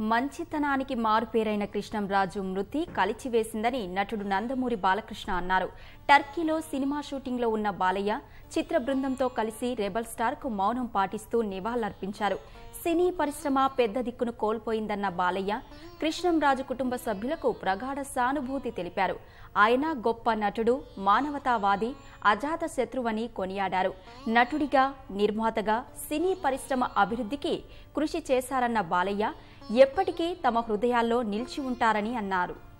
మంచితనానికి మారుపేరైన కృష్ణంరాజు మృతి కలిచివేసిందని నటుడు నందమూరి బాలకృష్ణ అన్నారు టర్కీలో సినిమా షూటింగ్లో ఉన్న బాలయ్య చిత్ర బృందంతో కలిసి రెబల్ స్టార్కు మౌనం పాటిస్తూ నివాళులర్పించారు సినీ పరిశ్రమ పెద్ద దిక్కును కోల్పోయిందన్న బాలయ్య కృష్ణంరాజు కుటుంబ సభ్యులకు ప్రగాఢ సానుభూతి తెలిపారు ఆయన గొప్ప నటుడు మానవతావాది అజాత శత్రువని కొనియాడారు నటుడిగా నిర్మాతగా సినీ పరిశ్రమ అభివృద్ధికి కృషి చేశారన్న బాలయ్య ఎప్పటికీ తమ హృదయాల్లో నిలిచి ఉంటారని అన్నారు